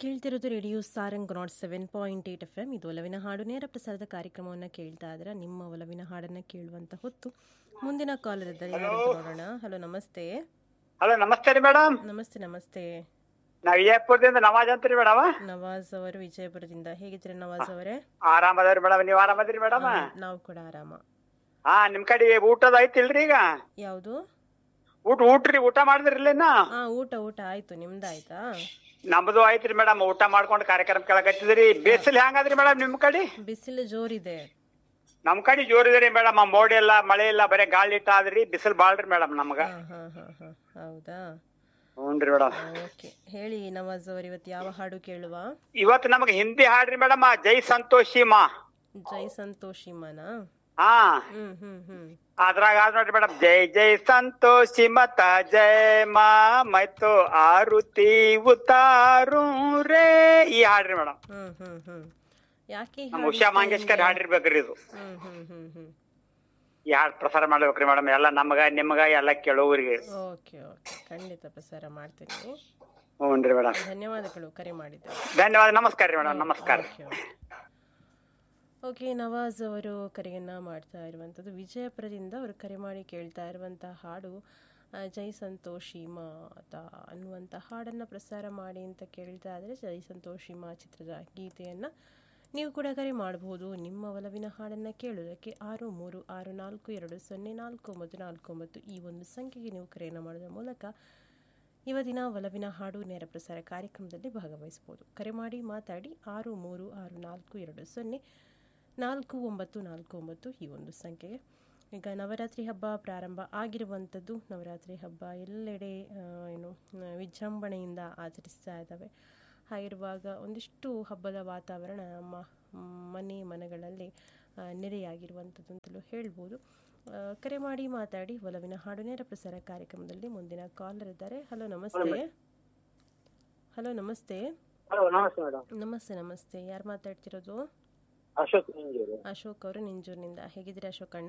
ಕೇಳ್ತಿರೋದು radio Sarang nought seven point eight F M ಇದು ಒಲವಿನ ಹಾಡು ನೇರ ಪ್ರಸಾರದ ಕಾರ್ಯಕ್ರಮವನ್ನು ಕೇಳ್ತಾ ಇದ್ರೆ ನಿಮ್ಮ ಒಲವಿನ ಹಾಡನ್ನ ಕೇಳುವಂತ ಹೊತ್ತು ಮುಂದಿನ ಕಾಲರ್ ಇದ್ದಾರೆ ಯಾರು ಅಂತ ನೋಡೋಣ ಹಲೋ ನಮಸ್ತೆ ಹಲೋ ನಮಸ್ತೆ ರೀ ಮೇಡಮ್ ನಮಸ್ತೆ ನಮಸ್ತೆ ನಾವ್ ವಿಜಯಪುರದಿಂದ ನವಾಜ್ ಅಂತೀರಿ ಮೇಡಮ್ ನವಾಜ್ ಅವರು ವಿಜಯಪುರದಿಂದ ಹೇಗಿದ್ದೀರಾ ನವಾಜ್ ಅವರೇ ಆರಾಮದವ್ರಿ ಮೇಡಮ್ ನೀವ್ ಆರಾಮದ್ರಿ ಮೇಡಮ್ ನಾವು ಕೂಡ ಆರಾಮ ಹಾ ನಿಮ್ ಕಡೆ ಊಟದ ಐತಿಲ್ರಿ ಈಗ ಯಾವುದು ಊಟ ಊಟ್ರಿ ಊಟ ಮಾಡಿದ್ರಿ ಇಲ್ಲೇನ ಹಾ ಊಟ ಊಟ ಆಯ್ತು ನಿಮ್ದಾಯ್ತಾ ನಮ್ದು ಐತ್ರಿ ಮೇಡಮ್ ಊಟ ಮಾಡ್ಕೊಂಡು ಕಾರ್ಯಕ್ರಮ ಕೇಳಕತ್ತಿದ್ರಿ ಬೇಸಿಲ್ ಹೆಂಗದ್ರಿ ಮೇಡಮ್ ನಿಮ್ ಕಡೆ ಬಿಸಿಲು ಜೋರಿದೆ ನಮ್ ಕಡೆ ಜೋರ್ ಇದ್ರಿ ಮೇಡಮ್ ಮೋಡಿ ಇಲ್ಲ ಮಳೆ ಇಲ್ಲ ಬರೀ ಗಾಳಿ ಇಟ್ಟ ಆದ್ರಿ ಬಿಸಿಲ್ ಬಾಳ್ರಿ ಮೇಡಮ್ ನಮ್ಗ ಹಾ ಹಾ ಹಾ ಹಾ ಹೌದಾ ಹ್ಞೂನ್ರಿ ಮೇಡಮ್ ಓಕೆ ಹೇಳಿ ನವಾಜ್ ಅವರು ಇವತ್ತು ಯಾವ ಹಾಡು ಕೇಳುವ ಇವತ್ತು ನಮ್ಗೆ ಹಿಂದಿ ಹಾಡ್ರಿ ಮೇಡಮ್ ಜೈ ಸಂತೋಷಿ ಮಾ ಜೈ ಸಂತೋಷಿಮನ ಹಾ ಹ್ಮ್ ಹ್ಮ್ ಹ್ಮ್ ಅದ್ರಾಗ ಆದ್ ನೋಡ್ರಿ ಮೇಡಮ್ ಜೈ ಜೈ ಸಂತೋಷಿ ಮತ ಜೈ ಮಾ ಮೈತು ಆರುತಿ ಉತಾರು ರೇ ಈ ಹಾಡ್ರಿ ಮೇಡಮ್ ಹ್ಮ್ ಹ್ಮ್ ಹ್ಮ್ ಯಾಕೆ ಈ ನಮ್ಮ ಹಾಡು ಉಷಾ ಇಷ್ಟ ಮಂಗೇಶ್ಕರ್ ನಿಮ್ಗೆ? ಹಾಡಿರ್ಬೇಕ್ರಿ ಇದು ಹ್ಮ್ ಹ್ಮ್ ಹ್ಮ್ ಹ್ಮ್ ಈ ಹಾಡ್ ಪ್ರಸಾರ ಮಾಡ್ಬೇಕ್ರಿ ಮೇಡಮ್ ಎಲ್ಲ ನಮಗ ನಿಮಗ ಎಲ್ಲ ಕೇಳೋರಿಗೆ ಓಕೆ ಓಕೆ ಖಂಡಿತ ಪ್ರಸಾರ ಮಾಡ್ತೀನಿ ಹ್ಞೂನ್ರಿ ಮೇಡಮ್ ಧನ್ಯವಾದಗಳು ಕರೆ ಮಾಡಿದ್ದೆ ಧನ್ಯವಾದ ನಮಸ್ಕಾರ ರೀ ಮೇಡಮ್ ನಮಸ್ಕಾರ ಓಕೆ ಓಕೆ ಓಕೆ ನವಾಜ್ ಅವರು ಕರೆಯನ್ನು ಮಾಡ್ತಾ ಇರುವಂಥದ್ದು ವಿಜಯಪುರದಿಂದ ಅವರು ಕರೆ ಮಾಡಿ ಕೇಳ್ತಾ ಇರುವಂಥ ಹಾಡು ಆ, ಜೈ ಸಂತೋಷಿ ಮಾತ ಅನ್ನುವಂಥ ಹಾಡನ್ನು ಪ್ರಸಾರ ಮಾಡಿ ಅಂತ ಕೇಳ್ತಾ ಇದ್ದರೆ ಜೈ ಸಂತೋಷಿ ಮಾ ಚಿತ್ರದ ಗೀತೆಯನ್ನು ನೀವು ಕೂಡ ಕರೆ ಮಾಡಬಹುದು ನಿಮ್ಮ ಒಲವಿನ ಹಾಡನ್ನು ಕೇಳೋದಕ್ಕೆ ಆರು ಮೂರು ಆರು ನಾಲ್ಕು ಎರಡು ಸೊನ್ನೆ ನಾಲ್ಕು ಒಂಬತ್ತು ನಾಲ್ಕು ಒಂಬತ್ತು ಈ ಒಂದು ಸಂಖ್ಯೆಗೆ ನೀವು ಕರೆಯನ್ನು ಮಾಡೋದ್ರ ಮೂಲಕ ಇವತ್ತಿನ ಒಲವಿನ ಹಾಡು ನೇರ ಪ್ರಸಾರ ಕಾರ್ಯಕ್ರಮದಲ್ಲಿ ಭಾಗವಹಿಸಬಹುದು ಕರೆ ಮಾಡಿ ಮಾತಾಡಿ ಆರು ಮೂರು ಆರು ನಾಲ್ಕು ಎರಡು ಸೊನ್ನೆ ನಾಲ್ಕು ಒಂಬತ್ತು ನಾಲ್ಕು ಒಂಬತ್ತು ಈ ಒಂದು ಸಂಖ್ಯೆಗೆ ಈಗ ನವರಾತ್ರಿ ಹಬ್ಬ ಪ್ರಾರಂಭ ಆಗಿರುವಂಥದ್ದು ನವರಾತ್ರಿ ಹಬ್ಬ ಎಲ್ಲೆಡೆ ಆ, ಏನು ಆ, ವಿಜೃಂಭಣೆಯಿಂದ ಆಚರಿಸ್ತಾ ಇದ್ದಾವೆ ಹಾಗಿರುವಾಗ ಒಂದಿಷ್ಟು ಹಬ್ಬದ ವಾತಾವರಣ ನಮ್ಮ ಮನೆ ಮನೆಗಳಲ್ಲಿ ಆ, ನೆರೆಯಾಗಿರುವಂಥದ್ದು ಅಂತಲೂ ಹೇಳ್ಬೋದು ಆ, ಕರೆ ಮಾಡಿ ಮಾತಾಡಿ ಒಲವಿನ ಹಾಡು ನೇರ ಪ್ರಸಾರ ಕಾರ್ಯಕ್ರಮದಲ್ಲಿ ಮುಂದಿನ ಕಾಲರ್ ಇದ್ದಾರೆ ಹಲೋ ನಮಸ್ತೆ ಹಲೋ ನಮಸ್ತೆ ಹಲೋ ನಮಸ್ತೆ ಮೇಡಮ್ ನಮಸ್ತೆ ನಮಸ್ತೆ ಯಾರು ಮಾತಾಡ್ತಿರೋದು ಅಶೋಕ್ ನಿಂಗೇರಿ ಅಶೋಕ್ ಅವರು ನಿಂಜೂರಿನಿಂದ ಹೇಗಿದ್ದೀರಾ ಅಶೋಕ್ ಅಣ್ಣ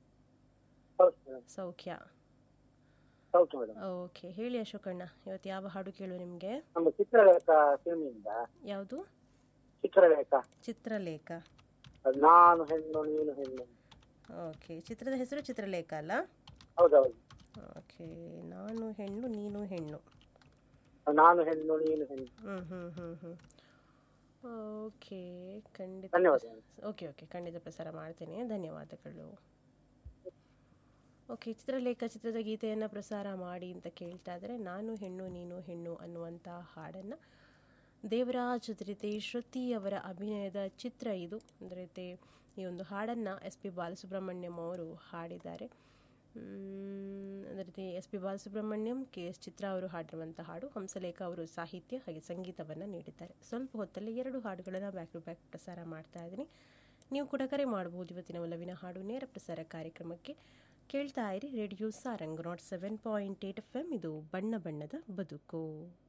ಸೌಖ್ಯ ಹೌದು ಮೇಡಮ್ ಓಕೆ ಹೇಳಿ ಅಶೋಕ್ ಅಣ್ಣ ಇವತ್ತು ಯಾವ ಹಾಡು ಕೇಳು ನಿಮಗೆ ನಮ್ಮ ಚಿತ್ರಲೇಖ ಸಿನಿಮಿಂದ ಯಾವುದು ಚಿತ್ರಲೇಖ ಚಿತ್ರಲೇಖ ನಾನು ಹೆಣ್ಣು ನೀನು ಹೆಣ್ಣು ಓಕೆ ಚಿತ್ರದ ಹೆಸರು ಚಿತ್ರಲೇಖ ಅಲ್ಲ ಹೌದೌದು ಓಕೆ ನಾನು ಹೆಣ್ಣು ನೀನು ಹೆಣ್ಣು ನಾನು ಹೆಣ್ಣು ನೀನು ಹೆಣ್ಣು ಹ್ಞೂ ಹ್ಞೂ ಹ್ಞೂ ಹ್ಞೂ ಓಕೆ ಖಂಡಿತ ಧನ್ಯವಾದ ಓಕೆ ಓಕೆ ಖಂಡಿತ ಪ್ರಸಾರ ಮಾಡ್ತೇನೆ ಧನ್ಯವಾದಗಳು ಓಕೆ ಚಿತ್ರಲೇಖ ಚಿತ್ರದ ಗೀತೆಯನ್ನು ಪ್ರಸಾರ ಮಾಡಿ ಅಂತ ಕೇಳ್ತಾ ಇದ್ದಾರೆ ನಾನು ಹೆಣ್ಣು ನೀನು ಹೆಣ್ಣು ಅನ್ನುವಂಥ ಹಾಡನ್ನು ದೇವರಾಜ್ ಜೊತೆ ಶ್ರುತಿ ಅವರ ಅಭಿನಯದ ಚಿತ್ರ ಇದು ಅದೇ ರೀತಿ ಈ ಒಂದು ಹಾಡನ್ನು ಎಸ್ ಪಿ ಬಾಲಸುಬ್ರಹ್ಮಣ್ಯಂ ಅವರು ಹಾಡಿದ್ದಾರೆ ಮ್, ಅದೇ ರೀತಿ S P Balasubrahmanyam K S Chitra ಅವರು ಹಾಡಿರುವಂಥ ಹಾಡು ಹಂಸಲೇಖ ಅವರು ಸಾಹಿತ್ಯ ಹಾಗೆ ಸಂಗೀತವನ್ನು ನೀಡಿದ್ದಾರೆ ಸ್ವಲ್ಪ ಹೊತ್ತಲ್ಲಿ ಎರಡು ಹಾಡುಗಳನ್ನು ಬ್ಯಾಕ್ ಟು ಬ್ಯಾಕ್ ಪ್ರಸಾರ ಮಾಡ್ತಾ ಇದ್ದೀನಿ ನೀವು ಕೂಡ ಕರೆ ಮಾಡಬಹುದು ಇವತ್ತಿನ ಒಲವಿನ ಹಾಡು ನೇರ ಪ್ರಸಾರ ಕಾರ್ಯಕ್ರಮಕ್ಕೆ ಕೇಳ್ತಾ ಇರಿ radio Sarang nought seven point eight F M ಇದು ಬಣ್ಣ ಬಣ್ಣದ ಬದುಕು